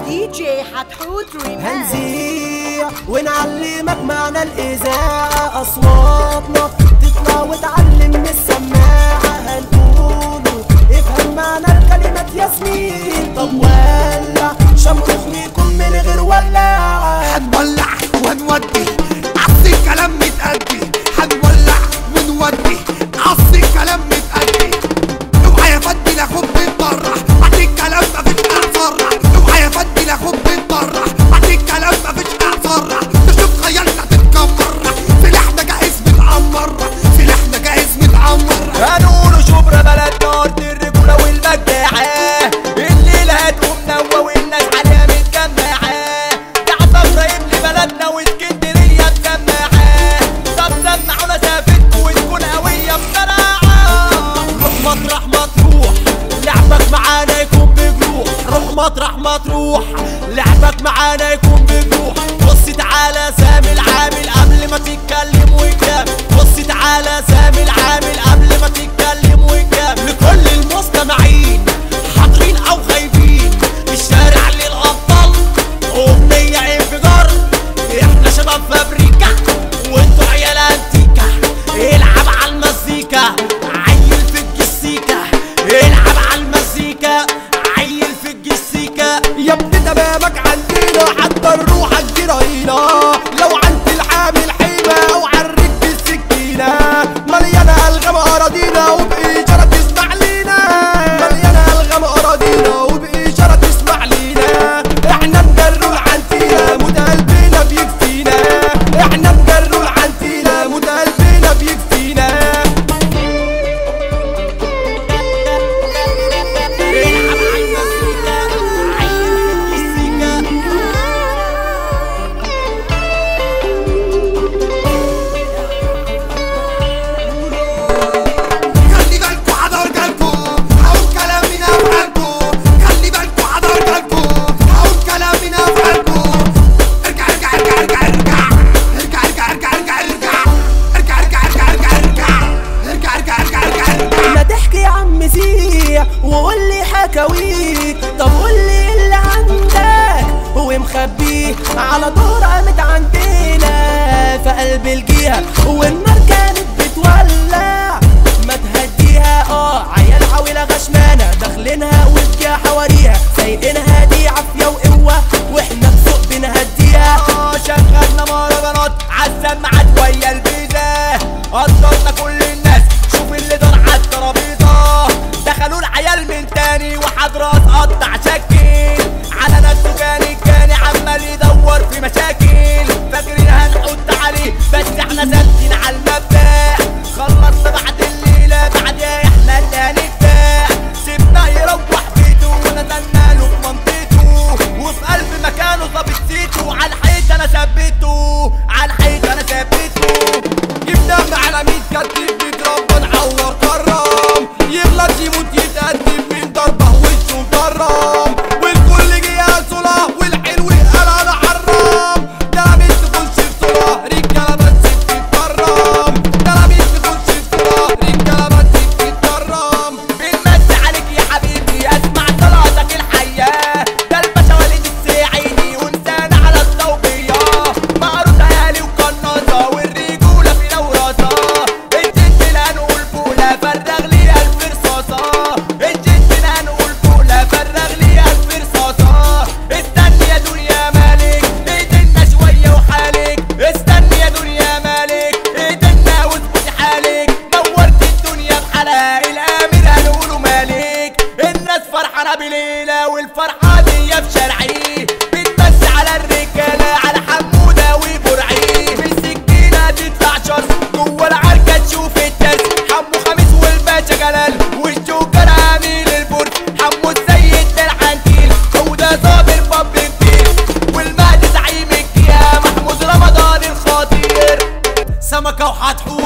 دي جي حتحوت ريماكس هنذيع ونعلمك معنى الإذاعة أصواتنا تطلع وتعلم من السماعة هنقوله افهم معنى الكلمات ياسمين طب ولع شمرخ ليكم من غير ولاعة هنولع ونودي عصي الكلام متأدي هنولع ونودي عصي الكلام متأدي اوعى يا فندي لا خد بره بعد الكلام مفيش اعصرة اوعى يا فندي لا خد بره بعد الكلام مفيش اعصرة تشوف خيالنا تتكمر سلاحنا جاهز متعمر سلاحنا جاهز متعمر هنقولوا شبرا بلدنا ارض الرجوله والمجاعه الليله هتقوم نوى والناس عليها متجمعه تعب ابراهيم لبلدنا واسكندريه مجمعه طب سمعونا سافتكوا وتكون قويه بصراحه روح مطرح ما تروح لعبك معانا يكون بجروح روح مطرح ما تروح لعبك معانا يكون بجروح بص تعالى سامي العامل قبل ما تتكلم ويجاب بص تعالى سامي العامل قبل ما تتكلم ويجاب لكل المستمعين حاضرين او غايبين الشارع للابطال اغنيه انفجار احنا شباب فابريكا وانتوا عيال انتيكا العب على المزيكا عيل في الجسيكا العب على المزيكا عيل في الجسيكا يا ابني تمامك عندنا حتى الروح الجراينا لو عند الحامل حيبة او عالرك بالسكينة مليانة الغام اراضينا وبإشارة تسمع لينا مليانة الغام اراضينا وبإشارة تسمع لينا احنا نجروا العنتيلة موت قلبنا بيكفينا احنا نجروا العنتيلة موت قلبنا بيكفينا العب على المزيكا عيل في الجسيكا خلي بالكوا حضر جالكوا هقول كلام من افعالكوا خلي بالكوا حضر جالكوا هقول كلام من افعالكوا ارجع ارجع ارجع ارجع ارجع ارجع ارجع ارجع ارجع ارجع ارجع ارجع ارجع ارجع ارجع ارجع ارجع ارجع ما تحكي يا عم زيع وقول لي حكاويك طب قول لي اللي عندك هو مخبيه على دور قامت عندنا في قلب الجيهة والنار كانت بتولع ما تهديها اه عيال عويلة غشمانة داخلينها وفيها حواريها سايقينها دي عافية وقوة واحنا بسوق بنهديها اه شغلنا مهرجانات عالسماعات ويا البيزا قدرنا كل الناس شوف اللي دار عالترابيزه دخلوا العيال من تاني وحضرة تقطع شكل على نفسه كان الجاني عمال يدور في مشاكل فاكرين هنحط عليه بس احنا ثابتين على المبدأ خلصنا بعد الليلة بعدها احنا اللي هنبدأ سيبنا يروح بيته ونزلنا له في منطقته وفي قلب مكانه ظابط سيته على الحيط انا ثبته على الحيط انا ثبته جبنا على ميت كتيب بيتربى نعور كرام يغلط يموت يتقدم من ضربة وشه مكرم والكل جه صلاة والحلو قال انا حرام كلامي تخش في صلاة رجالة بس بتتكرم كلامي تخش في صلاة رجالة بس بتتكرم بنمد عليك يا حبيبي اسمع صلاتك الحياة ده الباشا وليد السعيدي وانسان على الصوبية معروف عيالي وقناصة والرجولة فينا وراسة الجد لا نقول فولة فرغ لي ألف رصاصة الجد لا نقول فولة فرغ لي ألف رصاصة استني يا دنيا مالك ايدنا شوية وحالك استني يا دنيا مالك ايدنا واظبطي حالك نورت الدنيا بحالها الامير هنقوله مالك الناس فرحانه بليله والفرحه دي في شرعي بتمسي على الرجاله على حموده وبرعي بالسكينه تدفع شر جوه العركه تشوف الدرس حمو خميس والباشا جلال والجوكر امير البرج حمو السيد العنتيل هوده صابر باب كبير والمهدي زعيم الجهه محمود رمضان الخطير سمكه وحتحوت